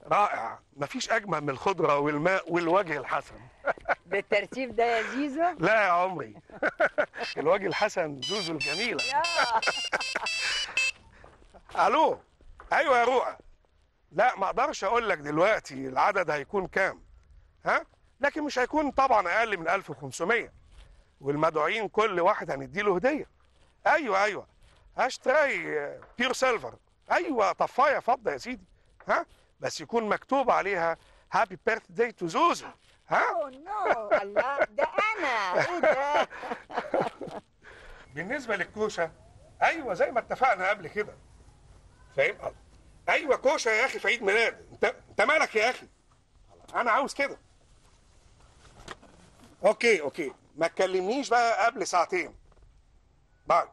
رائع مفيش اجمل من الخضره والماء والوجه الحسن بالترتيب ده يا زيزو لا يا عمري الوجه الحسن زوزو الجميله يا الو ايوه يا رؤى لا ما اقدرش اقول لك دلوقتي العدد هيكون كام ها لكن مش هيكون طبعا اقل من 1500 والمدعوين كل واحد هنديله هديه ايوه ايوه هاشتري بيور سيلفر ايوه طفايه فضه يا سيدي ها بس يكون مكتوب عليها هابي بيرث داي تو زوزو ها اوه نو الله ده انا ايه ده بالنسبه للكوشه ايوه زي ما اتفقنا قبل كده فاهم ايوه كوشه يا اخي في عيد ميلاد انت انت مالك يا اخي انا عاوز كده اوكي اوكي ما تكلمنيش بقى قبل ساعتين باي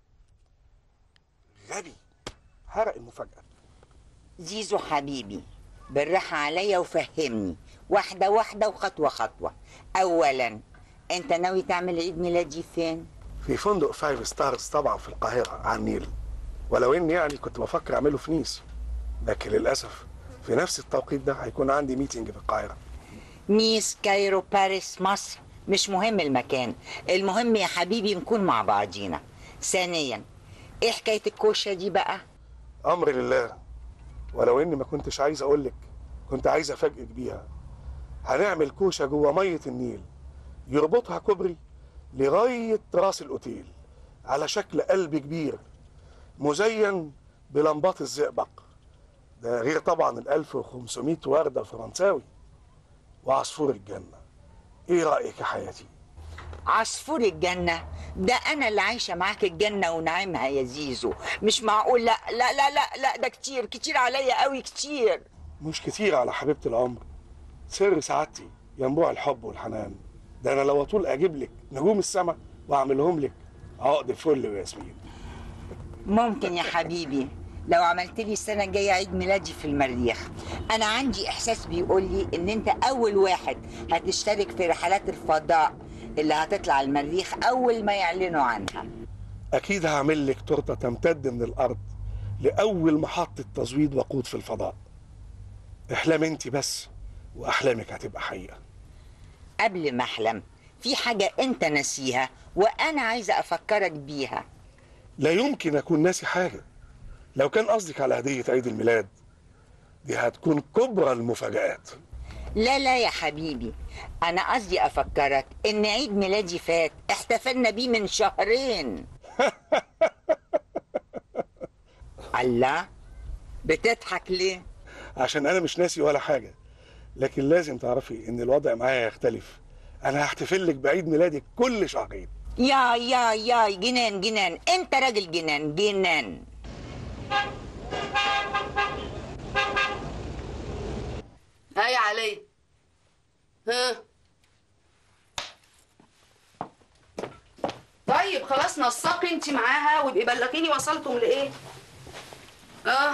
غبي حرق المفاجاه زيزو حبيبي بالراحة عليا وفهمني واحدة واحدة وخطوة خطوة أولا أنت ناوي تعمل عيد ميلادي فين؟ في فندق فايف ستارز طبعا في القاهره على النيل ولو اني يعني كنت بفكر اعمله في نيس لكن للاسف في نفس التوقيت ده هيكون عندي ميتنج في القاهره نيس كايرو باريس مصر مش مهم المكان المهم يا حبيبي نكون مع بعضينا ثانيا ايه حكاية الكوشة دي بقى؟ امر لله ولو اني ما كنتش عايز اقول لك كنت عايز افاجئك بيها هنعمل كوشه جوه ميه النيل يربطها كوبري لغايه راس الاوتيل على شكل قلب كبير مزين بلمبات الزئبق ده غير طبعا ال 1500 ورده فرنساوي وعصفور الجنه ايه رايك يا حياتي عصفور الجنة ده أنا اللي عايشة معاك الجنة ونعيمها يا زيزو مش معقول لا لا لا لا لا ده كتير كتير عليا قوي كتير مش كتير على حبيبه العمر سر سعادتي ينبوع الحب والحنان ده انا لو اطول اجيب لك نجوم السما واعملهم لك عقد فل وياسمين ممكن يا حبيبي لو عملت لي السنة الجاية عيد ميلادي في المريخ أنا عندي إحساس بيقول لي إن أنت أول واحد هتشترك في رحلات الفضاء اللي هتطلع المريخ أول ما يعلنوا عنها اكيد هعمل لك تورته تمتد من الارض لاول محطه تزويد وقود في الفضاء احلم انت بس واحلامك هتبقى حقيقه قبل ما أحلم في حاجة أنت ناسيها وأنا عايزة أفكرك بيها لا يمكن اكون ناسي حاجه لو كان قصدك على هديه عيد الميلاد دي هتكون كبرى المفاجآت لا لا يا حبيبي أنا قصدي أفكرك إن عيد ميلادي فات احتفلنا بيه من شهرين الله بتضحك ليه؟ عشان انا مش ناسي ولا حاجه لكن لازم تعرفي ان الوضع معايا يختلف انا هحتفل لك بعيد ميلادك كل شهرين يا يا يا جنان جنان انت راجل جنان جنان هاي علي ها طيب خلاص نسقي انت معاها وابقي بلغيني وصلتم لايه اه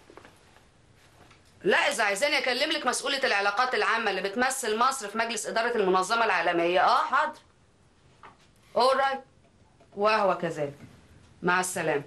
لا اذا عايزاني اكلم لك مسؤوله العلاقات العامه اللي بتمثل مصر في مجلس اداره المنظمه العالميه اه حاضر اورايت وهو كذلك مع السلامه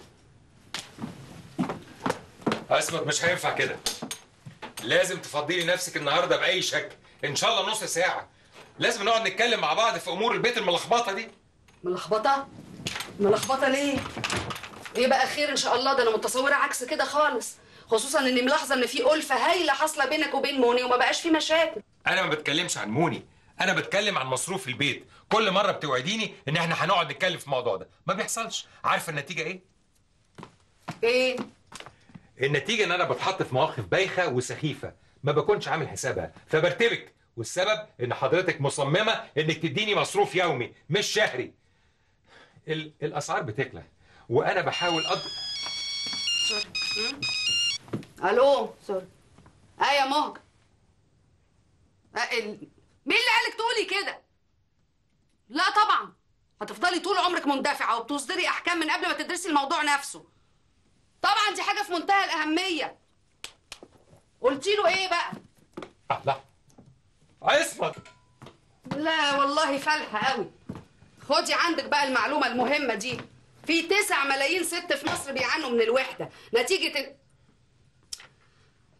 اسمك مش هينفع كده لازم تفضي لي نفسك النهارده باي شكل ان شاء الله نص ساعه لازم نقعد نتكلم مع بعض في امور البيت الملخبطه دي ملخبطه ملخبطه ليه ايه بقى خير ان شاء الله ده انا متصوره عكس كده خالص خصوصا اني ملاحظه ان في ألفة هايله حاصله بينك وبين موني وما بقاش في مشاكل انا ما بتكلمش عن موني انا بتكلم عن مصروف البيت كل مره بتوعديني ان احنا هنقعد نتكلم في الموضوع ده ما بيحصلش عارفه النتيجه ايه ايه النتيجه ان انا بتحط في مواقف بايخه وسخيفه ما بكونش عامل حسابها فبرتبك والسبب ان حضرتك مصممه انك تديني مصروف يومي مش شهري ال... الاسعار بتغلى وانا بحاول أض... سوري مم؟ الو سوري اه يا مهجة آه ال... مين اللي قالك تقولي كده لا طبعا هتفضلي طول عمرك مندفعه وبتصدري احكام من قبل ما تدرسي الموضوع نفسه طبعا دي حاجه في منتهى الاهميه قلتي له ايه بقى آه لا عصمت لا والله فالحه قوي خدي عندك بقى المعلومه المهمه دي في تسع ملايين ست في مصر بيعانوا من الوحده نتيجه ال...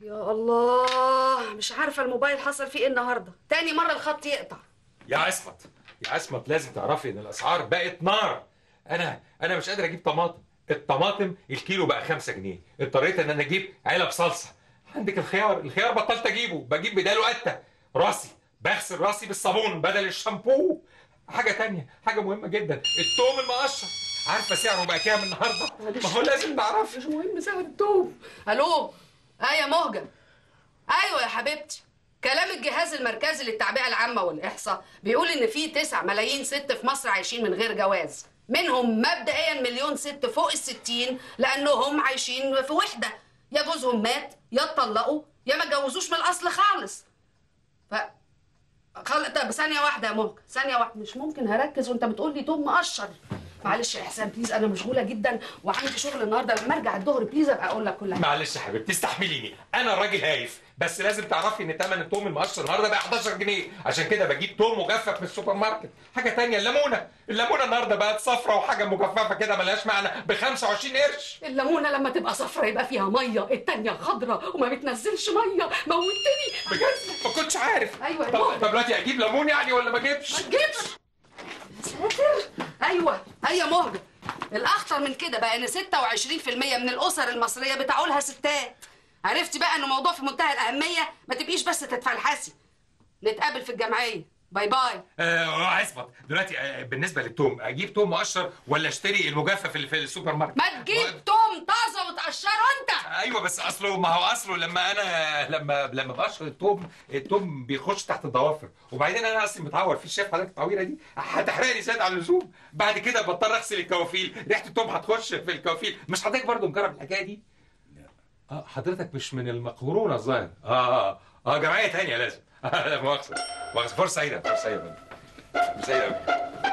يا الله مش عارفه الموبايل حصل فيه ايه النهارده تاني مره الخط يقطع يا عصمت يا عصمت لازم تعرفي ان الاسعار بقت نار انا انا مش قادر اجيب طماطم الطماطم الكيلو بقى 5 جنيه اضطريت ان انا اجيب علب صلصه عندك الخيار الخيار بطلت اجيبه بجيب بداله قته راسي بغسل راسي بالصابون بدل الشامبو حاجه تانية حاجه مهمه جدا التوم المقشر عارفه سعره بقى كام النهارده ما هو لازم نعرف مش مهم سعر التوم الو اه يا مهجة ايوه يا حبيبتي كلام الجهاز المركزي للتعبئه العامه والاحصاء بيقول ان في 9 ملايين ست في مصر عايشين من غير جواز منهم مبدئيا مليون ست فوق الستين لانهم عايشين في وحده يا جوزهم مات يا اتطلقوا يا ما اتجوزوش من الاصل خالص ف خل... طب ثانية واحدة يا مهجة ثانية واحدة مش ممكن هركز وانت بتقول لي توم مقشر معلش يا احسان بليز انا مشغولة جدا وعندي شغل النهارده لما ارجع الظهر بليز ابقى اقول لك كل حاجة معلش يا حبيبتي استحمليني انا الراجل هايف بس لازم تعرفي ان ثمن التوم المقشر النهارده بقى 11 جنيه عشان كده بجيب توم مجفف من السوبر ماركت حاجه تانية الليمونه الليمونه النهارده بقت صفرة وحاجه مجففه كده ملهاش معنى ب 25 قرش الليمونة لما تبقى صفرة يبقى فيها مية التانية خضرة وما بتنزلش مية موتني بجد ما كنتش عارف أيوة يا طب ماما. طب دلوقتي اجيب ليمون يعني ولا ما اجيبش ما تجيبش يا ساتر ايوه هيا مهجة الاخطر من كده بقى ان 26% من الاسر المصريه بتعولها ستات عرفتي بقى انه موضوع في منتهى الاهميه ما تبقيش بس تتفلحسي نتقابل في الجمعيه باي باي آه عصمت دلوقتي آه بالنسبه للتوم اجيب توم مقشر ولا اشتري المجفف اللي في السوبر ماركت ما تجيب توم طازه وتقشره انت ايوه بس اصله ما هو اصله لما انا لما لما بقشر التوم التوم بيخش تحت الضوافر وبعدين انا اصلي متعور في الشاف حضرتك التعويره دي هتحرقني زياده عن اللزوم بعد كده بضطر اغسل الكوافيل ريحه التوم هتخش في الكوافيل مش حضرتك برضو مجرب الحكايه دي اه حضرتك مش من المقهورون الظاهر اه اه اه جمعيه تانية لازم لا مؤاخذه مؤاخذه فرصه سعيده فرصه سعيده فرصة سعيده أوي.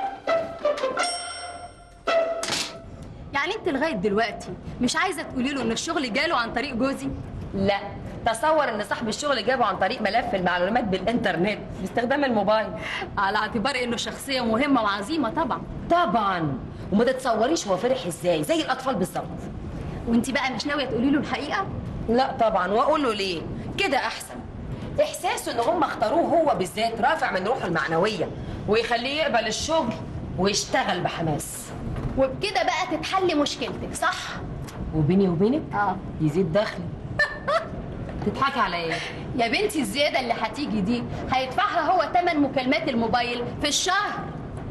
يعني انت لغايه دلوقتي مش عايزه تقولي له ان الشغل جاله عن طريق جوزي لا تصور ان صاحب الشغل جابه عن طريق ملف المعلومات بالانترنت باستخدام الموبايل على اعتبار انه شخصيه مهمه وعظيمه طبعا طبعا وما تتصوريش هو فرح ازاي زي الاطفال بالظبط وانت بقى مش ناويه تقولي له الحقيقه لا طبعا واقول له ليه كده احسن احساسه ان هم اختاروه هو بالذات رافع من روحه المعنويه ويخليه يقبل الشغل ويشتغل بحماس وبكده بقى تتحل مشكلتك صح وبيني وبينك اه يزيد دخلي تضحكي على ايه يا بنتي الزياده اللي هتيجي دي هيدفعها هو ثمن مكالمات الموبايل في الشهر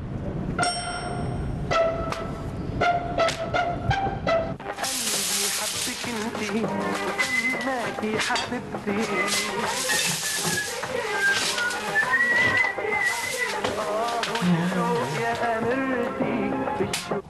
قلبي حبك انتي وسماكي حبيبتي آه والشوق يا أميرتي في الشوق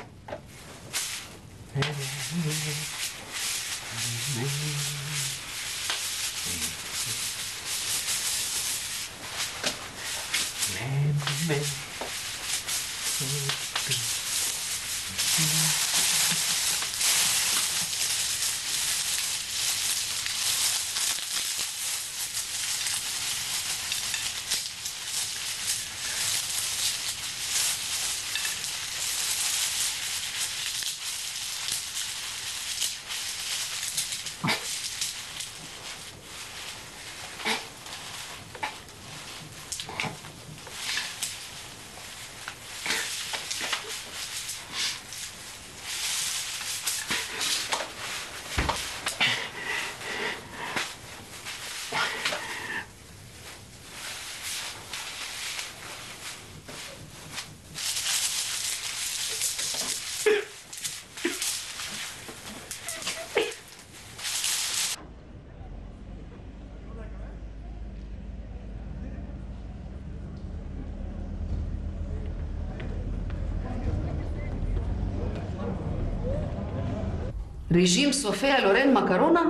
ريجيم صوفيا لورين مكرونه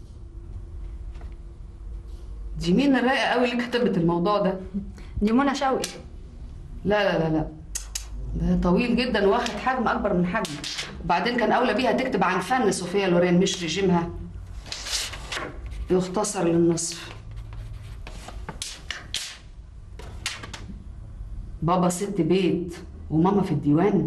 دي مين الرايقه قوي اللي كتبت الموضوع ده دي منى شوقي لا لا لا لا ده طويل جدا واخد حجم اكبر من حجمه وبعدين كان اولى بيها تكتب عن فن صوفيا لورين مش ريجيمها يختصر للنصف بابا ست بيت وماما في الديوان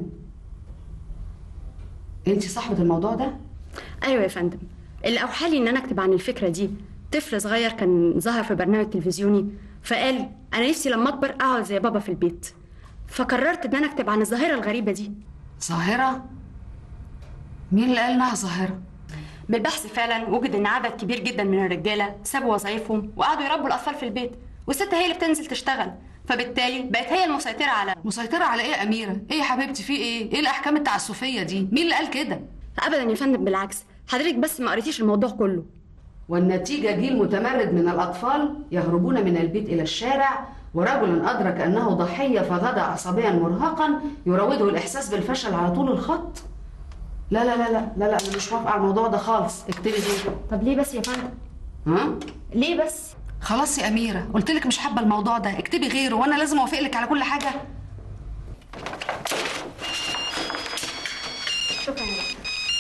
انت صاحبة الموضوع ده؟ ايوه يا فندم اللي اوحالي ان انا اكتب عن الفكره دي طفل صغير كان ظهر في برنامج تلفزيوني فقال انا نفسي لما اكبر اقعد زي بابا في البيت فقررت ان انا اكتب عن الظاهره الغريبه دي ظاهرة مين اللي قال انها ظاهرة بالبحث فعلا وجد ان عدد كبير جدا من الرجاله سابوا وظائفهم وقعدوا يربوا الاطفال في البيت والست هي اللي بتنزل تشتغل فبالتالي بقت هي المسيطره على مسيطرة على ايه يا أميرة؟ ايه يا حبيبتي في ايه؟ ايه الأحكام التعسفية دي؟ مين اللي قال كده؟ ابدا يا فندم بالعكس حضرتك بس ما قريتيش الموضوع كله والنتيجة جيل متمرد من الأطفال يهربون من البيت إلى الشارع ورجل أدرك أنه ضحية فغدا عصبيا مرهقا يراوده الإحساس بالفشل على طول الخط لا لا لا لا لا لا أنا مش موافقة على الموضوع ده خالص اكتبي دي طب ليه بس يا فندم ها؟ ليه بس خلاص يا أميرة قلت لك مش حابة الموضوع ده اكتبي غيره وأنا لازم أوافق لك على كل حاجة شكرا يا دكتور.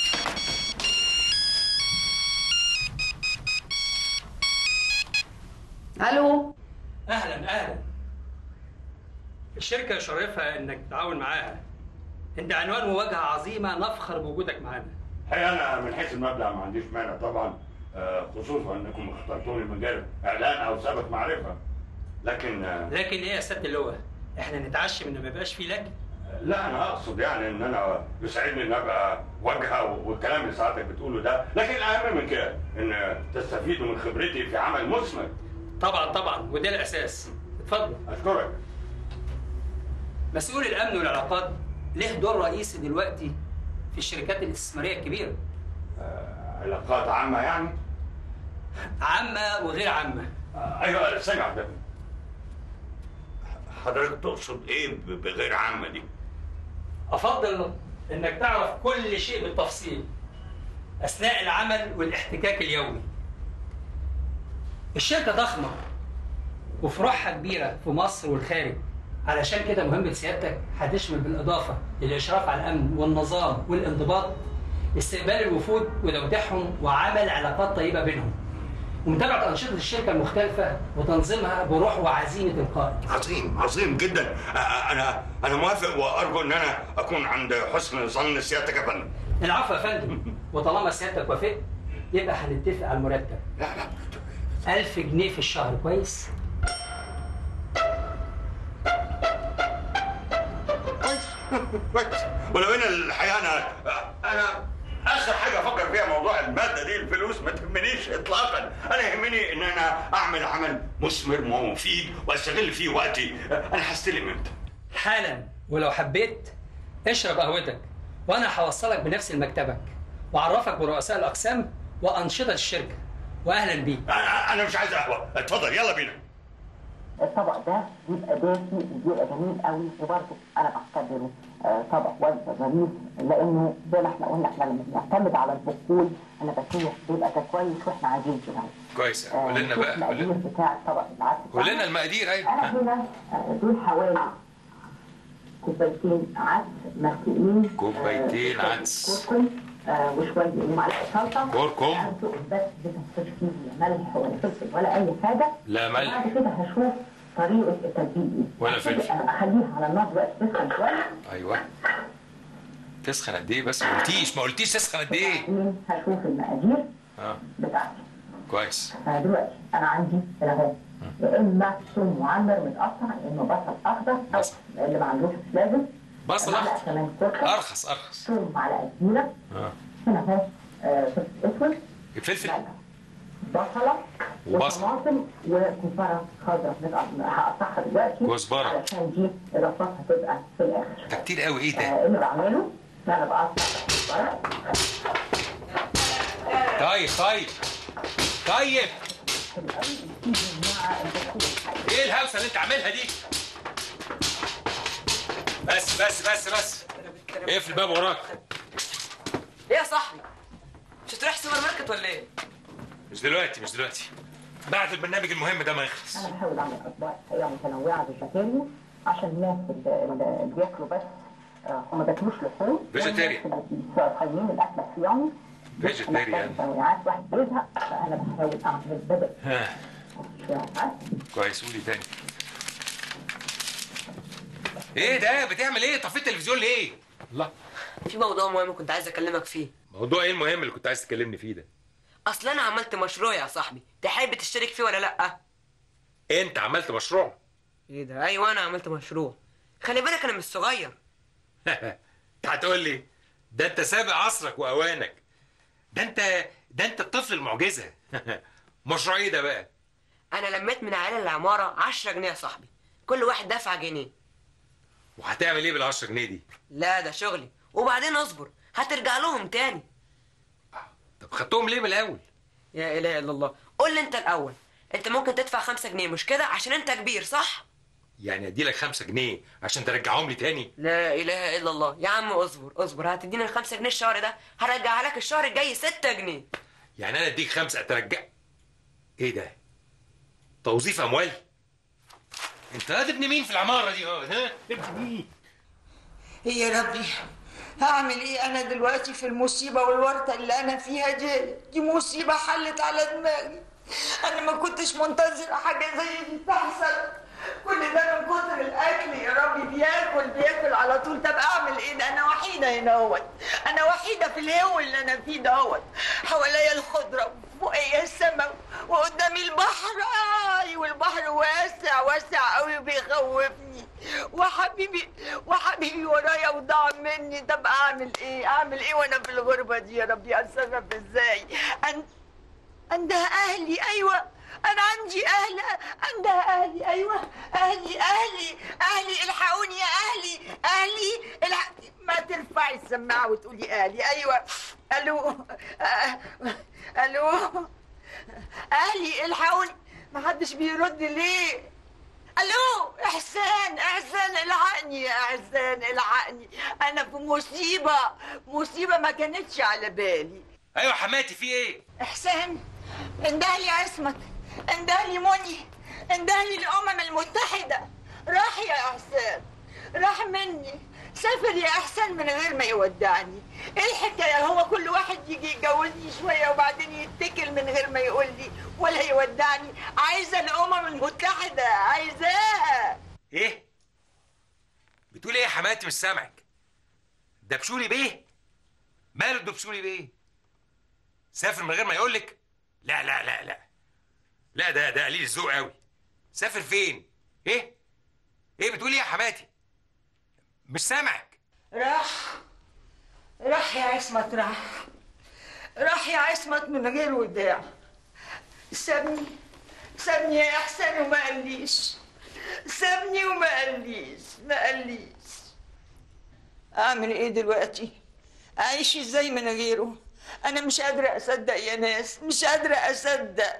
ألو اهلا اهلا الشركه يشرفها انك تتعاون معاها انت عنوان وواجهه عظيمه نفخر بوجودك معانا الحقيقه انا من حيث المبدا ما عنديش مانع طبعا آه، خصوصا انكم اخترتوني من غير اعلان او سابق معرفه لكن آه، لكن ايه يا سياده اللواء احنا نتعشم ان ما يبقاش فيه لك لا انا اقصد يعني ان انا يسعدني ان ابقى واجهه والكلام اللي ساعتك بتقوله ده لكن الاهم من كده ان تستفيدوا من خبرتي في عمل مثمر طبعا طبعا وده الاساس اتفضل اشكرك مسؤول الامن والعلاقات له دور رئيسي دلوقتي في الشركات الاستثماريه الكبيره آه، علاقات عامه يعني عامه وغير عامه آه، ايوه سمع ده حضرتك تقصد ايه ب- بغير عامه دي؟ افضل انك تعرف كل شيء بالتفصيل اثناء العمل والاحتكاك اليومي الشركه ضخمه وفروعها كبيره في مصر والخارج علشان كده مهمه سيادتك هتشمل بالاضافه للاشراف على الامن والنظام والانضباط استقبال الوفود وتوضيحهم وعمل علاقات طيبه بينهم ومتابعه انشطه الشركه المختلفه وتنظيمها بروح وعزيمه القائد عظيم عظيم جدا آه، انا انا موافق وارجو ان انا اكون عند حسن ظن سيادتك يا فندم العفو يا فندم وطالما سيادتك وافقت يبقى هنتفق على المرتب لا لا 1000 جنيه في الشهر كويس كويس ولو ان الحقيقه انا انا اخر حاجه افكر فيها موضوع الماده دي الفلوس ما تهمنيش اطلاقا انا يهمني ان انا اعمل عمل مثمر ومفيد واستغل فيه وقتي انا هستلم امتى حالا ولو حبيت اشرب قهوتك وانا هوصلك بنفسي لمكتبك واعرفك برؤساء الاقسام وانشطه الشركه واهلا بيك انا انا مش عايز قهوه اتفضل يلا بينا الطبق ده بيبقى دافي وبيبقى جميل قوي وبرضه انا بعتبره آه، طبق وجبه ظريف لانه زي ما احنا قلنا احنا لما بنعتمد على البقول النباتيه بيبقى ده كويس واحنا قاعدين كده كويس آه، قول لنا شوف بقى قول المقادير لنا بتاع الطبق العدس قول لنا المقادير ايوه انا ها. هنا آه، دول حوالي كوبايتين عدس مسلوقين كوبايتين آه، عدس. كركم آه، وشويه ومعلقه صلصه كركم. هنسوق بس بدون فيه ملح ولا فلفل ولا اي حاجه لا ملح بعد كده هشوف طريقه التتبيل ايه ولا فلفل. أنا اخليها على النار دلوقتي تسخن شويه ايوه تسخن قد ايه بس ما قلتيش ما قلتيش تسخن قد ايه بعدين هشوف المقادير اه بتاعتي كويس فدلوقتي انا عندي هنا اهو يا اما ثوم معمر متقطع يا اما بصل اخضر او بصل. اللي ما عندوش مش لازم بصل معلقه اخضر كمان كركم ارخص ارخص ثوم معلقه كبيره اه هنا اهو آه، فلفل اسود الفلفل ملح بصله وبصل. وطماطم وكزبره خضراء متقطع- هقطعها دلوقتي كزبرة. علشان دي اضافاتها تبقى في الاخر ده كتير قوي ايه ده آه، اللي بعمله ان انا بقطع كزبره طيب طيب طيب ايه الهوسه اللي انت عاملها دي بس بس بس بس اقفل الباب وراك ايه يا صاحبي مش هتروح سوبر ماركت ولا ايه مش دلوقتي مش دلوقتي بعد البرنامج المهم ده ما يخلص انا بحاول اعمل اطباق حقيقه متنوعه بالفيتامين عشان الناس اللي, اللي بياكلوا بس آه، وما بياكلوش لحوم Vegetarian. والناس اللي صايمين الاكل الصيامي Vegetarian. ساعات واحد بيزهق فانا بحاول اعمل بدل ها شويه عدس كويس قولي تاني ايه ده بتعمل ايه طفيت التلفزيون ليه الله في موضوع مهم كنت عايز اكلمك فيه موضوع ايه المهم اللي كنت عايز تكلمني فيه ده اصل انا عملت مشروع يا صاحبي تحب تشترك فيه ولا لا انت عملت مشروع ايه ده ايوه انا عملت مشروع خلي بالك انا مش صغير انت هتقول لي ده انت سابق عصرك واوانك ده انت ده انت الطفل المعجزه مشروع ايه ده بقى انا لميت من عيال العماره 10 جنيه يا صاحبي كل واحد دفع جنيه وهتعمل ايه بال 10 جنيه دي لا ده شغلي وبعدين اصبر هترجع لهم تاني طب خدتهم ليه من الاول يا اله الا الله قول لي انت الاول انت ممكن تدفع 5 جنيه مش كده عشان انت كبير صح يعني ادي لك 5 جنيه عشان ترجعهم لي تاني لا اله الا الله يا عم اصبر اصبر هتديني ال 5 جنيه الشهر ده هرجعها لك الشهر الجاي 6 جنيه يعني انا اديك خمسه ترجع ايه ده توظيف اموال انت قاعد ابن مين في العماره دي اه ها ابن مين يا ربي هعمل ايه انا دلوقتي في المصيبه والورطه اللي انا فيها دي دي مصيبه حلت على دماغي انا ما كنتش منتظره حاجه زي دي تحصل كل ده من كتر الاكل يا ربي بياكل بياكل على طول طب اعمل ايه ده انا وحيده هنا اهوت انا وحيده في الهو اللي انا فيه ده اهوت حواليا الخضره وفوقيا السماء وقدامي البحر اي والبحر واسع واسع قوي بيخوفني وحبيبي وحبيبي ورايا وضاع مني طب اعمل ايه اعمل ايه وانا في الغربه دي يا ربي اتصرف ازاي أن... عندها اهلي ايوه انا عندي اهل عندها اهلي ايوه اهلي اهلي اهلي الحقوني يا اهلي اهلي الحق... ما ترفعي السماعه وتقولي اهلي ايوه الو آه، الو اهلي الحقوني ما حدش بيرد ليه الو احسان احسان الحقني يا احسان الحقني انا في مصيبه مصيبه ما كانتش على بالي ايوه حماتي في ايه احسان اندهلي عصمت اندهلي مني اندهلي الامم المتحده راح يا احسان راح مني سافر يا احسان من غير ما يودعني ايه الحكايه هو كل واحد يجي يتجوزني شويه وبعدين يتكل من غير ما يقول لي ولا يودعني عايزه الامم المتحده عايزاها ايه بتقول ايه يا حماتي مش سامعك دبشولي بيه ماله دبشولي بيه سافر من غير ما يقولك لا لا لا لا لا ده ده قليل الذوق قوي سافر فين ايه ايه بتقول ايه يا حماتي مش سامعك راح راح يا عصمت راح راح يا عصمت من غير وداع سابني سابني يا احسان وما قاليش سابني وما قاليش ما قاليش اعمل ايه دلوقتي اعيش ازاي من غيره انا مش قادره اصدق يا ناس مش قادره اصدق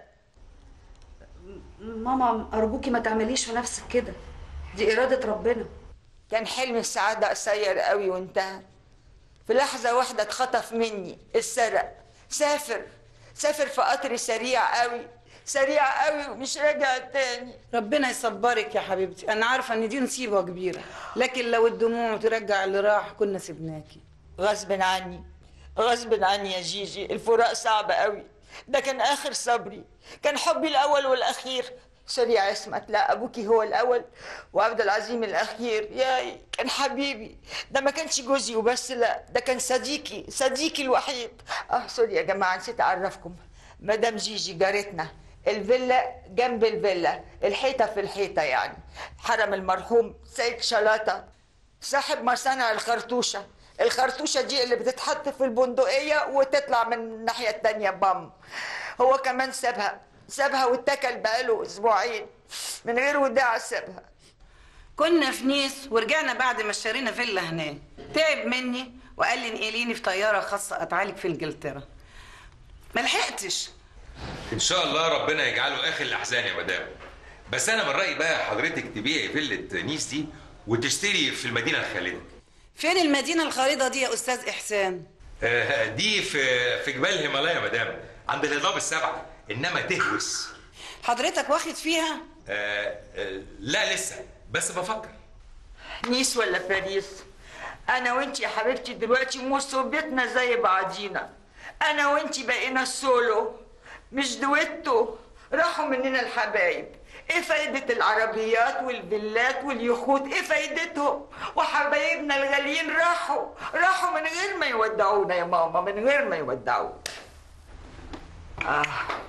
ماما ارجوكي ما تعمليش في نفسك كده دي اراده ربنا كان حلم السعادة قصير قوي وانتهى في لحظة واحدة اتخطف مني اتسرق سافر سافر في قطر سريع قوي سريع قوي ومش راجع تاني ربنا يصبرك يا حبيبتي انا عارفه ان دي نصيبه كبيره لكن لو الدموع ترجع اللي راح كنا سبناكي غصب عني غصب عني يا جيجي الفراق صعب قوي ده كان اخر صبري كان حبي الاول والاخير سوري عصمت لا ابوكي هو الاول وعبد العظيم الاخير ياي كان حبيبي ده ما كانش جوزي وبس لا ده كان صديقي صديقي الوحيد اه سوري يا جماعه نسيت اعرفكم مدام جيجي جارتنا الفيلا جنب الفيلا الحيطه في الحيطه يعني حرم المرحوم سيد شلاطه صاحب مصانع الخرطوشه الخرطوشه دي اللي بتتحط في البندقيه وتطلع من الناحيه التانيه بام هو كمان سابها سابها واتكل بقاله اسبوعين من غير وداع سابها كنا في نيس ورجعنا بعد ما اشترينا فيلا هناك تعب مني وقال لي انقليني في طياره خاصه اتعالج في انجلترا ما لحقتش ان شاء الله ربنا يجعله اخر الاحزان يا مدام بس انا من رايي بقى حضرتك تبيعي فيله نيس دي وتشتري في المدينه الخالده فين المدينه الخريطه دي يا استاذ احسان آه، دي في في جبال الهيمالايا يا مدام عند الهضاب السبعه انما تهوس حضرتك واخد فيها آه، آه، لا لسه بس بفكر نيس ولا باريس انا وانتي يا حبيبتي دلوقتي مصيبتنا زي بعضينا انا وانتي بقينا سولو مش دويتو راحوا مننا الحبايب ايه فايدة العربيات والفيلات واليخوت ايه فايدتهم وحبايبنا الغاليين راحوا راحوا من غير ما يودعونا يا ماما من غير ما يودعونا اه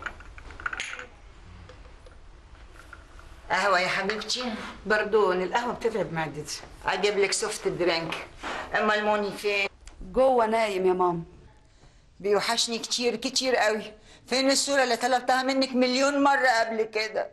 قهوة يا حبيبتي بردون القهوة بتتعب معدتي اجيب لك سوفت درينك اما الموني فين جوه نايم يا ماما بيوحشني كتير كتير قوي فين الصورة اللي طلبتها منك مليون مرة قبل كده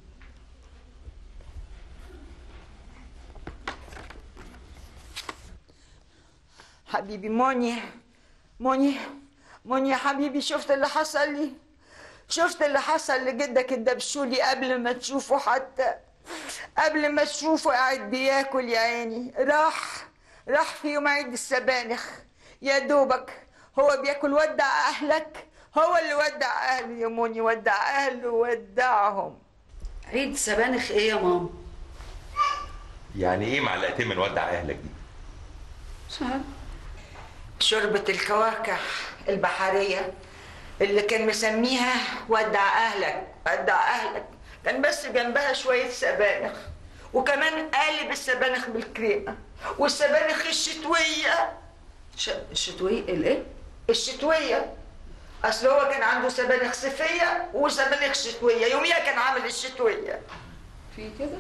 حبيبي موني موني موني يا حبيبي شفت اللي حصل لي شفت اللي حصل لجدك الدبشولي قبل ما تشوفه حتى قبل ما تشوفه قاعد بياكل يا عيني راح راح في يوم عيد السبانخ يا دوبك هو بياكل ودع اهلك هو اللي ودع اهله يا موني ودع اهله ودعهم عيد سبانخ ايه يا ماما يعني ايه معلقتين من ودع اهلك دي شوربة الكواكع البحرية اللي كان مسميها ودع أهلك ودع أهلك كان بس جنبها شوية سبانخ وكمان قالب السبانخ بالكريمة والسبانخ الشتوية ش... الشتوية الايه الشتوية أصل هو كان عنده سبانخ صيفية وسبانخ شتوية يوميها كان عامل الشتوية في كده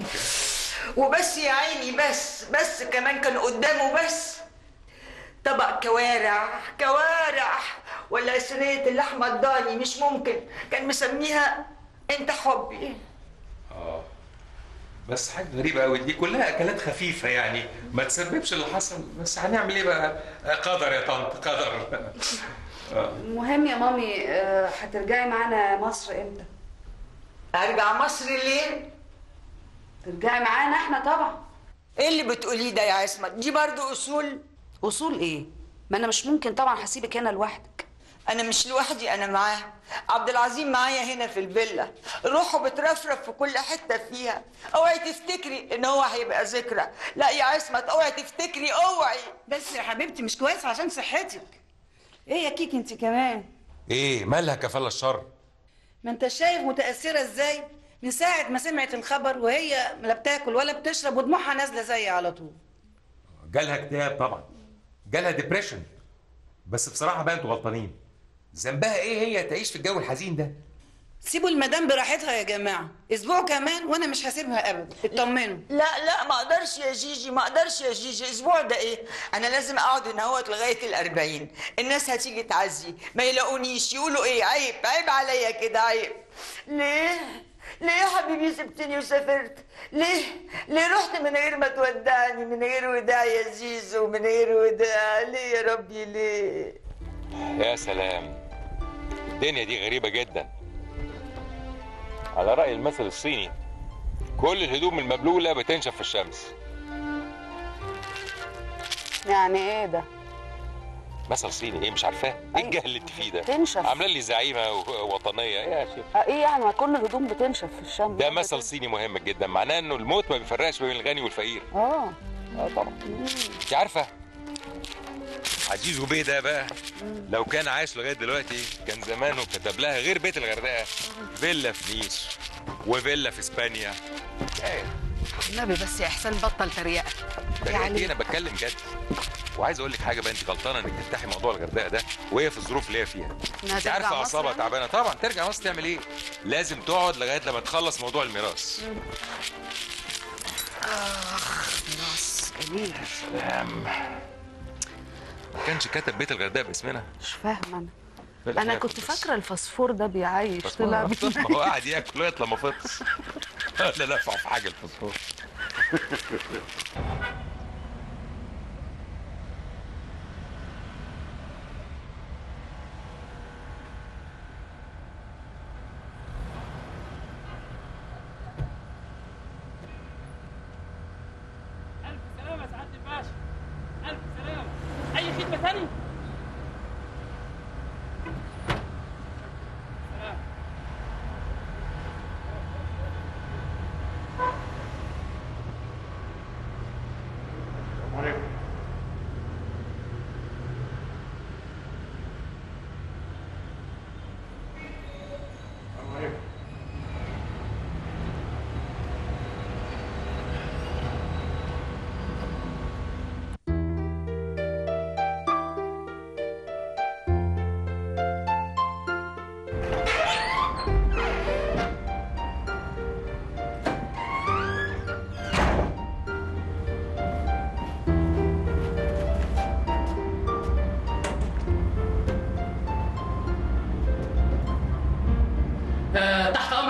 وبس يا عيني بس بس كمان كان قدامه بس طبق كوارع كوارع ولا صينية اللحمة الضاني مش ممكن كان مسميها انت حبي اه بس حاجه غريبه قوي دي كلها اكلات خفيفه يعني ما تسببش اللي حصل بس هنعمل ايه بقى آه، قدر يا طنط قدر آه. المهم يا مامي آه، هترجعي معانا مصر امتى ارجع مصر ليه ترجعي معانا احنا طبعا ايه اللي بتقوليه ده يا عصمت دي برضو اصول اصول ايه ما انا مش ممكن طبعا هسيبك هنا لوحدك انا مش لوحدي انا معاه عبد العظيم معايا هنا في الفيلا روحه بترفرف في كل حته فيها اوعي تفتكري ان هو هيبقى ذكرى لا يا عصمت اوعي تفتكري اوعي بس يا حبيبتي مش كويس عشان صحتك ايه يا كيك انت كمان ايه مالها كفاله الشر ما انت شايف متأثرة ازاي من ساعة ما سمعت الخبر وهي لا بتاكل ولا بتشرب ودموعها نازلة زي على طول جالها اكتئاب طبعا جالها ديبريشن بس بصراحه بقى انتوا غلطانين ذنبها ايه هي تعيش في الجو الحزين ده سيبوا المدام براحتها يا جماعة اسبوع كمان وانا مش هسيبها ابدا اطمنوا لا لا ما اقدرش يا جيجي ما اقدرش يا جيجي اسبوع ده ايه انا لازم اقعد هنا اهوت لغايه الأربعين الناس هتيجي تعزي ما يلاقونيش يقولوا ايه عيب عيب عليا كده عيب ليه ليه يا حبيبي سبتني وسافرت ليه ليه رحت من غير ما تودعني من غير وداع يا زيزو من غير وداع ليه يا ربي ليه يا سلام الدنيا دي غريبة جدا على رأي المثل الصيني كل الهدوم المبلولة بتنشف في الشمس يعني ايه ده مثل صيني ايه مش عارفاه ايه الجهل اللي انت فيه ده تنشف. عامله لي زعيمه و- وطنيه يا شيخ آه، ايه يعني ما كل الهدوم بتنشف في الشمس ده مثل صيني مهم جدا معناه انه الموت ما بيفرقش بين الغني والفقير اه اه طبعا انت عارفه عزيز وبيه ده بقى لو كان عايش لغايه دلوقتي كان زمانه كتب لها غير بيت الغردقه فيلا في نيس وفيلا في اسبانيا ايه النبي بس يا احسان بطل تريقه ده يعني انا بتكلم جد وعايز اقول لك حاجه بقى انت غلطانه انك تفتحي موضوع الغردقه ده وهي في الظروف اللي هي فيها إنها انت ترجع عارفه مصر اعصابها يعني؟ تعبانه طبعا ترجع مصر تعمل ايه لازم تقعد لغايه لما تخلص موضوع الميراث خلاص جميل سلام ما كانش كتب بيت الغردقه باسمنا مش فاهمه انا في انا الآخر كنت بس. فاكره الفسفور ده بيعيش بس طلع ما ما هو قاعد ياكل لغايه لما فطس لا نفع في حاجه الفسفور ألف سلامة يا سعادة الباشا ألف سلامة أي خدمة تاني؟ سلام.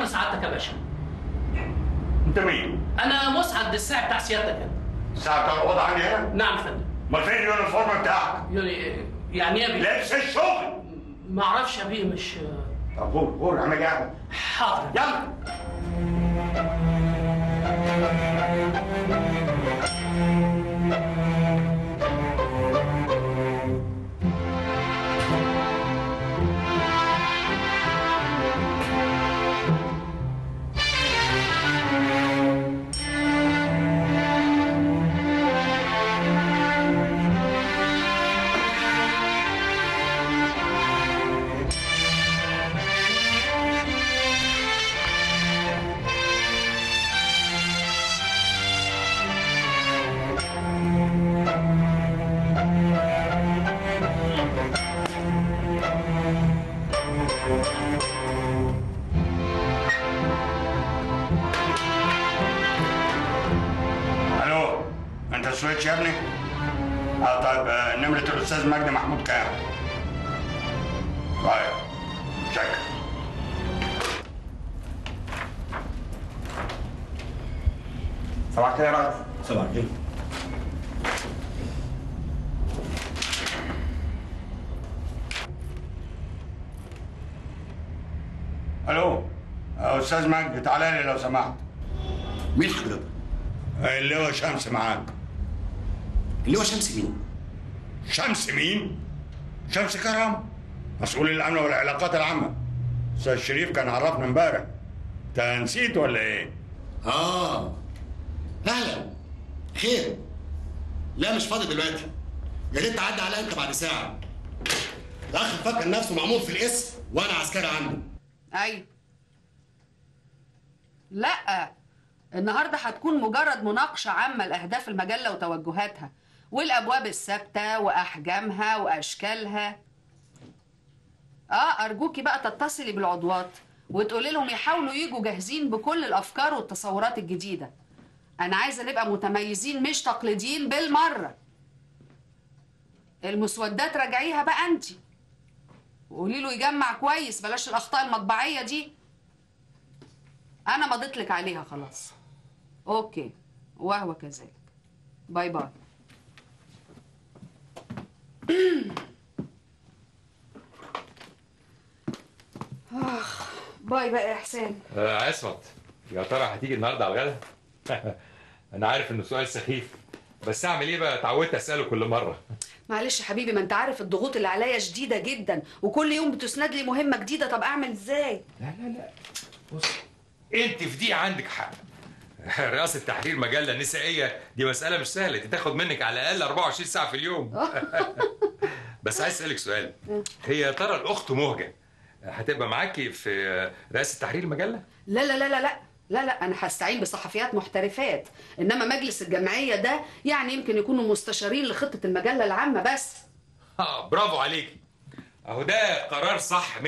سعادتك يا باشا انت مين؟ انا مسعد الساعي بتاع سيادتك هنا الساعة بتاع الوضع عندي هنا؟ نعم يا فندم امال فين اليونيفورم بتاعك؟ يعني يعني ايه يا بيه؟ لبس الشغل ما اعرفش يا بيه مش طب قول قول اعمل قهوة حاضر يلا الو انت سويتش يا ابني؟ اه طيب آه، نمرة الأستاذ مجدي محمود كام؟ طيب شكرا صباح الخير يا ريس صباح الخير الو آه، استاذ مجدي تعالى لي لو سمحت مين حضرتك؟ اللي هو شمس معاك اللي هو شمس مين؟ شمس مين؟ شمس كرم مسؤول الامن والعلاقات العامه استاذ شريف كان عرفنا امبارح انت نسيت ولا ايه؟ اه اهلا خير لا مش فاضي دلوقتي يا ريت تعدي عليا انت بعد ساعه الاخ فاكر نفسه معمول في الاسم وانا عسكري عنده ايوه لا النهارده هتكون مجرد مناقشه عامه لاهداف المجله وتوجهاتها والابواب الثابته واحجامها واشكالها اه ارجوكي بقى تتصلي بالعضوات وتقولي لهم يحاولوا يجوا جاهزين بكل الافكار والتصورات الجديده انا عايزه نبقى متميزين مش تقليديين بالمره المسودات راجعيها بقى انت وقولي له يجمع كويس بلاش الاخطاء المطبعيه دي انا مضيت لك عليها خلاص اوكي وهو كذلك باي باي اخ باي بقى يا حسين آه عصمت يا ترى هتيجي النهارده على الغدا؟ انا عارف انه سؤال سخيف بس اعمل ايه بقى اتعودت اساله كل مره معلش يا حبيبي ما انت عارف الضغوط اللي عليا شديده جدا وكل يوم بتسند لي مهمه جديده طب اعمل ازاي لا لا لا بص انت في دي عندك حق رئاسة تحرير مجلة نسائية دي مسألة مش سهلة دي تاخد منك على الأقل 24 ساعة في اليوم بس عايز أسألك سؤال هي يا ترى الأخت مهجة هتبقى معاكي في رئاسة تحرير المجلة؟ لا لا لا لا لا لا لا انا هستعين بصحفيات محترفات انما مجلس الجمعيه ده يعني يمكن يكونوا مستشارين لخطه المجله العامه بس اه برافو عليكي اهو ده قرار صح 100%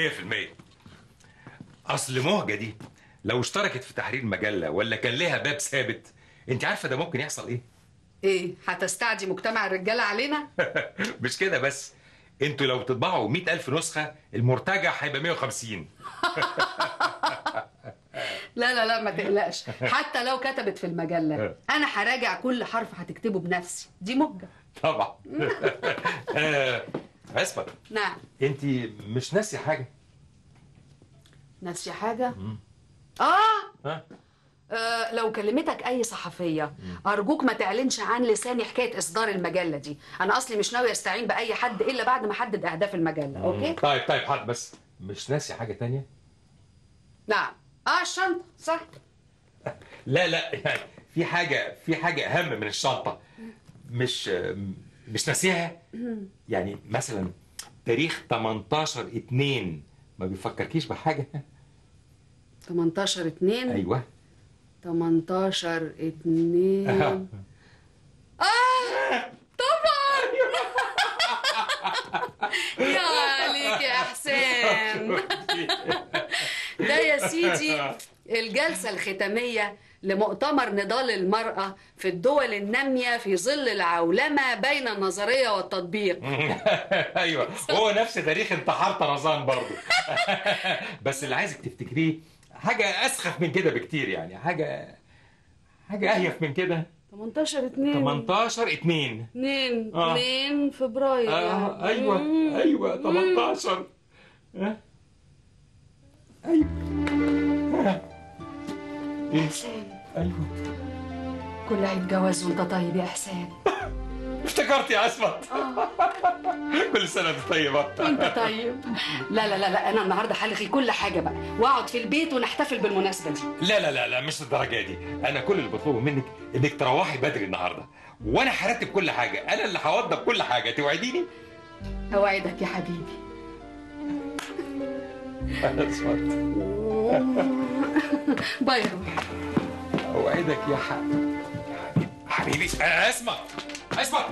اصل مهجة دي لو اشتركت في تحرير مجلة ولا كان لها باب ثابت انت عارفة ده ممكن يحصل ايه؟ ايه هتستعدي مجتمع الرجاله علينا مش كده بس انتوا لو تطبعوا 100000 نسخة المرتجع هيبقى 150 لا لا لا ما تقلقش حتى لو كتبت في المجله انا هراجع كل حرف هتكتبه بنفسي دي مهجه طبعا آه، عصمت نعم انت مش ناسي حاجة ناسيه حاجه اه ها؟ آه، لو كلمتك اي صحفيه ارجوك ما تعلنش عن لساني حكايه اصدار المجله دي انا اصلي مش ناوي استعين باي حد الا بعد ما احدد اهداف المجله اوكي طيب طيب حد بس مش ناسي حاجة تانية؟ نعم اه الشنطه صح لا لا يعني في حاجة في حاجة أهم من الشنطة مش مش ناسيها يعني مثلا تاريخ 18 2 ما بيفكركيش بحاجة 18 2 أيوه 18 2 اه طبعا يا عليك يا حسين ده يا سيدي الجلسة الختامية لمؤتمر نضال المرأة في الدول النامية في ظل العولمة بين النظرية والتطبيق ايوه هو نفس تاريخ انتحار طرزان برضه بس اللي عايزك تفتكريه حاجه اسخف من كده بكتير يعني حاجه حاجه اهيف من كده 18 2 18 2 2 آه. 2 فبراير آه يعني. ايوه مم. ايوه 18 ها ايوه ها. ايه ايوه كل عيد جواز وانت طيب يا احسان افتكرت يا اسمت كل سنه وانت طيبه وانت طيب لا لا لا لا انا النهارده هلغي كل حاجه بقى واقعد في البيت ونحتفل بالمناسبه دي لا لا لا لا مش الدرجه دي انا كل اللي بطلبه منك انك تروحي بدري النهارده وانا هرتب كل حاجه انا اللي هوضب كل حاجه توعديني اوعدك يا حبيبي اسمت باي يا روحي اوعدك يا حبيبي حبيبي اسمع اسمع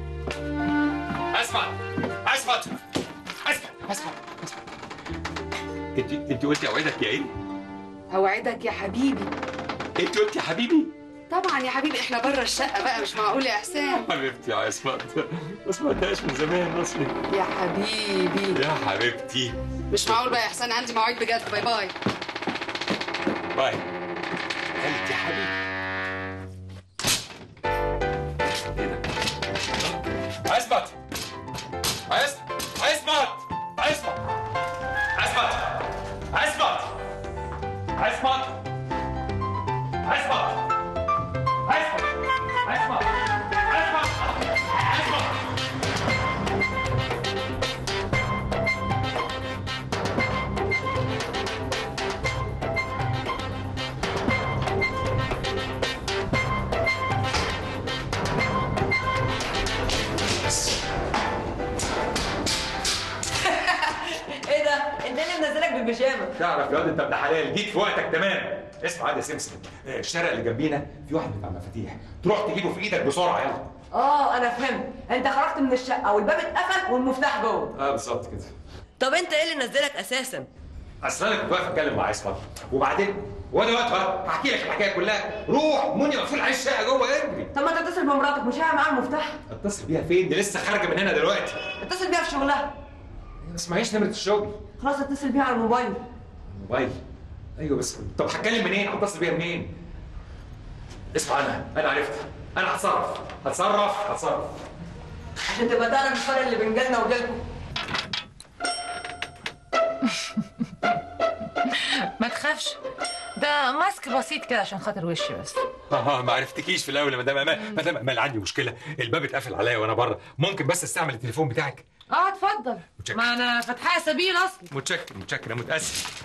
اسمع اسمع اسمع اسمع انت انت قلتي اوعدك يا ايه؟ اوعدك يا حبيبي انت قلتي يا حبيبي؟ طبعا يا حبيبي احنا بره الشقه بقى مش معقول يا احسان حبيبتي يا اسماء ما سمعتهاش من زمان اصلي يا حبيبي يا حبيبتي مش معقول بقى يا احسان عندي مواعيد بجد باي باي باي قالت يا حبيبي اثبت اثبت اثبت اثبت اثبت اثبت اثبت اثبت اثبت اثبت ايه ده؟ انت اللي منزلك بالبيجامه تعرف يا واد انت ابن حلال جيت في وقتك تمام اسمع يا سمسم آه، الشارع اللي جنبينا في واحد بتاع مفاتيح تروح تجيبه في ايدك بسرعه يلا اه انا فهمت انت خرجت من الشقه والباب اتقفل والمفتاح جوه اه بالظبط كده طب انت ايه اللي نزلك اساسا اصل انا كنت واقف اتكلم مع عصمت وبعدين وانا واقف هحكي لك الحكايه كلها روح مني مقفول على الشقه جوه اجري طب ما تتصل بمراتك مش هي معاها المفتاح اتصل بيها فين دي لسه خارجه من هنا دلوقتي اتصل بيها في شغلها ما اسمعيش نمره الشغل خلاص اتصل بيها على الموبايل موبايل ايوه بس طب هتكلم منين هتصل بيها منين اسمع انا انا عرفت انا هتصرف هتصرف هتصرف عشان تبقى تعرف الفرق اللي بين جالنا وجالكم ما تخافش ده ماسك بسيط كده عشان خاطر وشي بس اه ما عرفتكيش في الاول يا مدام امال مدام امال عندي مشكله الباب اتقفل عليا وانا بره ممكن بس استعمل التليفون بتاعك اه اتفضل متشكر. ما انا فاتحه سبيل اصلا متشكر متشكر انا متاسف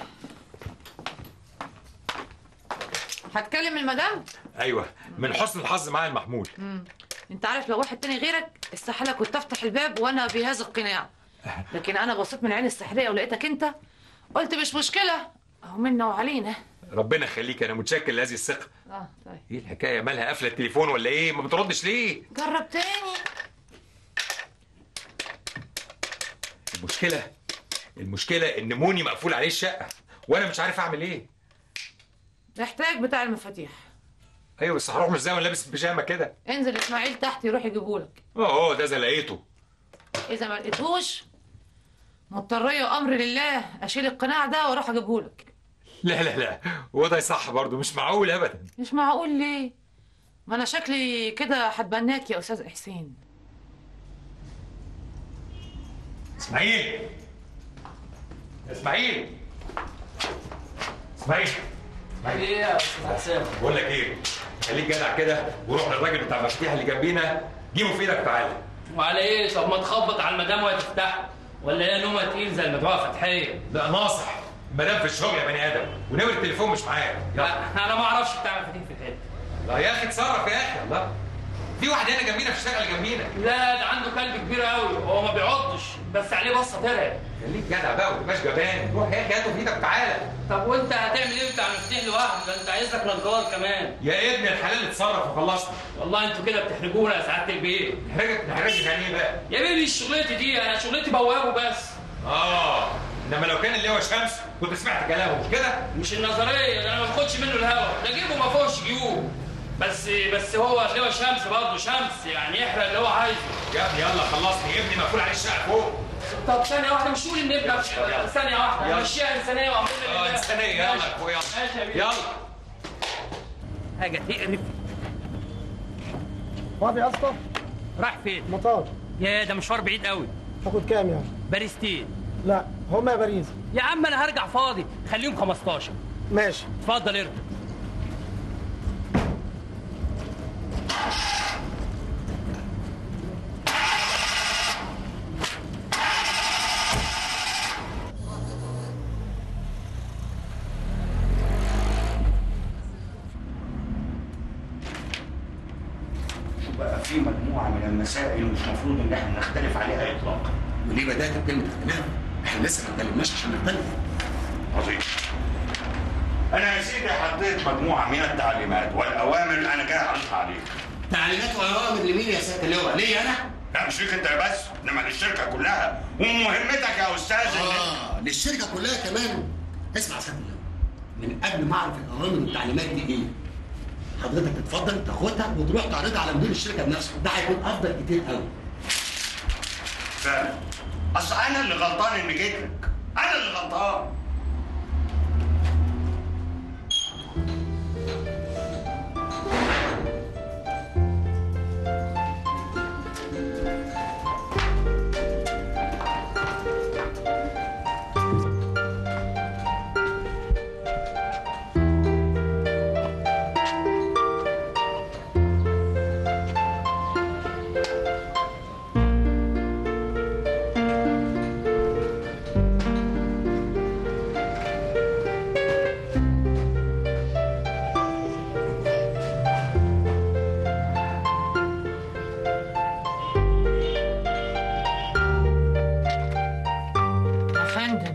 هتكلم المدام ايوه من حسن الحظ معايا المحمول مم. انت عارف لو واحد تاني غيرك استحاله كنت افتح الباب وانا بهذا القناع لكن انا بصيت من عين السحريه ولقيتك انت قلت مش مشكله اهو منا وعلينا ربنا يخليك انا متشكر لهذه الثقه اه طيب ايه الحكايه مالها قافله التليفون ولا ايه ما بتردش ليه جرب تاني المشكله المشكله ان موني مقفول عليه الشقه وانا مش عارف اعمل ايه محتاج بتاع المفاتيح ايوه بس هروح مش زي وانا لابس بيجامه كده انزل اسماعيل تحت يروح يجيبهولك اه ده زي لقيته اذا ما لقيتهوش مضطريه وامر لله اشيل القناع ده واروح اجيبهولك لا لا لا وضعي صح برضه مش معقول ابدا مش معقول ليه ما انا شكلي كده هتبناك يا استاذ حسين اسماعيل اسماعيل اسماعيل اسماعيل ايه يا استاذ حسام بقول لك ايه خليك جدع كده وروح للراجل بتاع المفاتيح اللي جنبينا جيبه في ايدك وتعالى وعلى ايه طب ما تخبط على المدام وهي تفتح ولا هي نومه تقيل زي المدعوه فتحيه لا ناصح المدام في الشغل يا بني ادم ونمر التليفون مش معايا يلا انا ما اعرفش بتاع مفاتيح في الحته لا يا اخي اتصرف يا اخي الله في واحد هنا جنبينا في الشارع اللي جنبينا لا ده عنده كلب كبير قوي هو ما بيعضش بس عليه بصه ترعب خليك جدع بقى وما تبقاش جبان روح يا اخي هاته في ايدك وتعالى طب وانت هتعمل ايه بتاع المفتاح لوحده ده انت عايز لك نجار كمان يا ابن الحلال اتصرف وخلصنا والله انتوا كده بتحرجونا يا سعاده البيت نحرجك نحرجك يعني ايه بقى يا بيبي شغلتي دي انا شغلتي بوابه بس اه انما لو كان اللي هو شمس كنت سمعت كلامه مش كده مش النظريه ده انا ما باخدش منه الهوا ده جيبه ما فيهوش جيوب بس بس هو اللي هو شمس برضه شمس يعني يحرق اللي هو عايزه يا ابني يلا خلصني ابني مقفول عليه الشقه فوق طب ثانية واحدة مش تقول ان ابنك ثانية واحدة يلا. مشيها انسانية وامرنا اه لله انسانيه يلا يا اخويا ماشي يا بيه. يلا حاجة تقرف فاضي يا اسطى راح فين؟ مطار يا ده مشوار بعيد قوي تاخد كام يعني باريستين لا هما يا باريس يا عم انا هرجع فاضي خليهم 15 ماشي اتفضل ارجع شو بقى في مجموعه من المسائل مش مفروض ان احنا نختلف عليها اطلاقا وليه بدات بكلمه اختلاف؟ احنا لسه ما اتكلمناش عشان نختلف عظيم انا يا سيدي حطيت مجموعه من التعليمات والاوامر اللي انا جاي اعرضها عليك تعليمات واوامر لمين يا سياده اللواء؟ ليه انا؟ لا مش ليك انت بس انما للشركه كلها ومهمتك يا استاذ إن- اه للشركه كلها كمان اسمع يا سياده اللواء من قبل ما اعرف الاوامر والتعليمات دي ايه حضرتك تتفضل تاخدها وتروح تعرضها على مدير الشركه بنفسه ده هيكون افضل كتير قوي فعلا اصل انا اللي غلطان اني جيت لك انا اللي غلطان يا فندم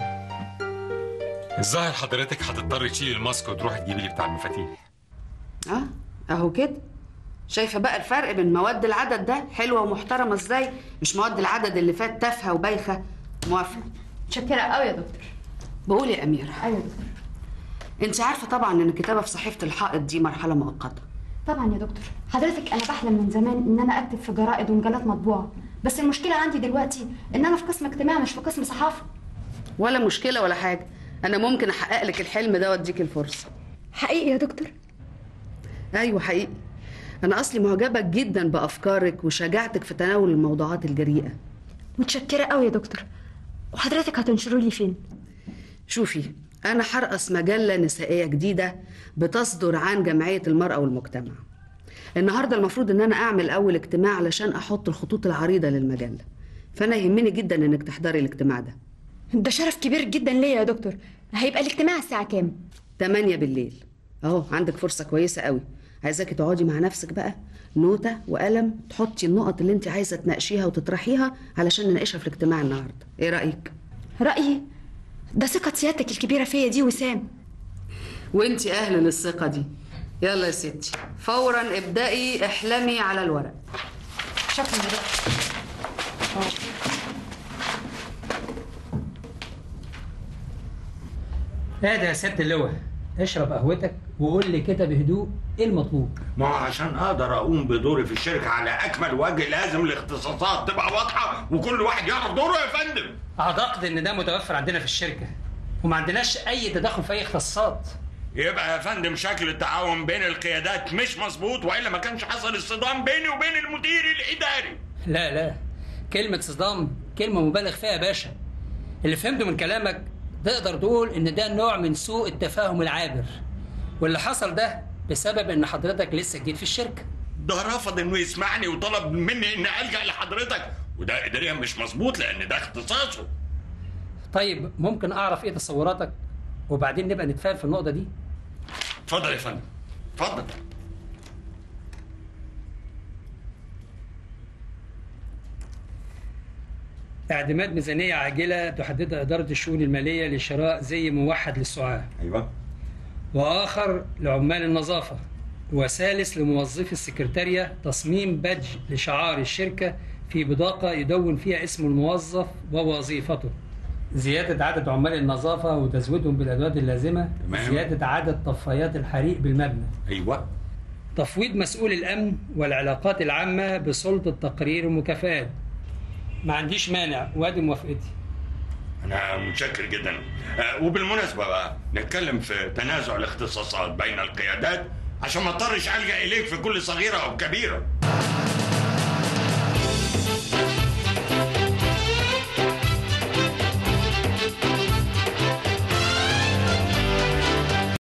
الظاهر حضرتك هتضطري تشيلي الماسك وتروحي تجيبي لي بتاع المفاتيح اه اهو كده شايفه بقى الفرق بين مواد العدد ده حلوه ومحترمه ازاي مش مواد العدد اللي فات تافهه وبايخه موافقه متشكرة قوي يا دكتور بقول يا اميره ايوه يا دكتور انت عارفه طبعا ان الكتابه في صحيفه الحائط دي مرحله مؤقته طبعا يا دكتور حضرتك انا بحلم من زمان ان انا اكتب في جرائد ومجلات مطبوعه بس المشكله عندي دلوقتي ان انا في قسم اجتماع مش في قسم صحافه ولا مشكله ولا حاجه انا ممكن احقق لك الحلم ده واديك الفرصه حقيقي يا دكتور ايوه حقيقي انا اصلي معجبه جدا بافكارك وشجاعتك في تناول الموضوعات الجريئه متشكره قوي يا دكتور وحضرتك هتنشروا لي فين شوفي انا هرأس مجله نسائيه جديده بتصدر عن جمعيه المراه والمجتمع النهارده المفروض ان انا اعمل اول اجتماع علشان احط الخطوط العريضه للمجله فانا يهمني جدا انك تحضري الاجتماع ده ده شرف كبير جدا ليا يا دكتور هيبقى الاجتماع الساعه كام 8 بالليل اهو عندك فرصه كويسه قوي عايزاكي تقعدي مع نفسك بقى نوتة وقلم تحطي النقط اللي انت عايزه تناقشيها وتطرحيها علشان نناقشها في الاجتماع النهارده ايه رايك رايي ده ثقه سيادتك الكبيره فيا دي وسام وانت اهل للثقه دي يلا يا ستي فورا ابدأي احلمي على الورق شكرا يا دكتور هذا يا سيادة اللواء اشرب قهوتك وقول لي كده بهدوء ايه المطلوب ما هو عشان اقدر اقوم بدوري في الشركه على اكمل وجه لازم الاختصاصات تبقى واضحه وكل واحد يعرف دوره يا فندم اعتقد ان ده متوفر عندنا في الشركه وما عندناش اي تدخل في اي اختصاصات يبقى يا فندم شكل التعاون بين القيادات مش مظبوط والا ما كانش حصل الصدام بيني وبين المدير الاداري لا لا كلمة صدام كلمة مبالغ فيها يا باشا اللي فهمته من كلامك تقدر تقول ان ده نوع من سوء التفاهم العابر واللي حصل ده بسبب ان حضرتك لسه جديد في الشركة ده رفض انه يسمعني وطلب مني اني الجا لحضرتك وده اداريا مش مظبوط لان ده اختصاصه طيب ممكن اعرف ايه تصوراتك وبعدين نبقى نتفاهم في النقطة دي اتفضل يا فندم اتفضل اعتماد ميزانية عاجلة تحددها إدارة الشؤون المالية لشراء زي موحد للسعاة ايوه وآخر لعمال النظافة وثالث لموظفي السكرتارية تصميم بادج لشعار الشركة في بطاقة يدون فيها اسم الموظف ووظيفته زيادة عدد عمال النظافة وتزويدهم بالأدوات اللازمة تمام. زيادة عدد طفايات الحريق بالمبنى ايوه تفويض مسؤول الأمن والعلاقات العامة بسلطة تقرير المكافآت ما عنديش مانع وادي موافقتي انا متشكر جدا آه، وبالمناسبه بقى نتكلم في تنازع الاختصاصات بين القيادات عشان ما اضطرش الجا اليك في كل صغيره او كبيره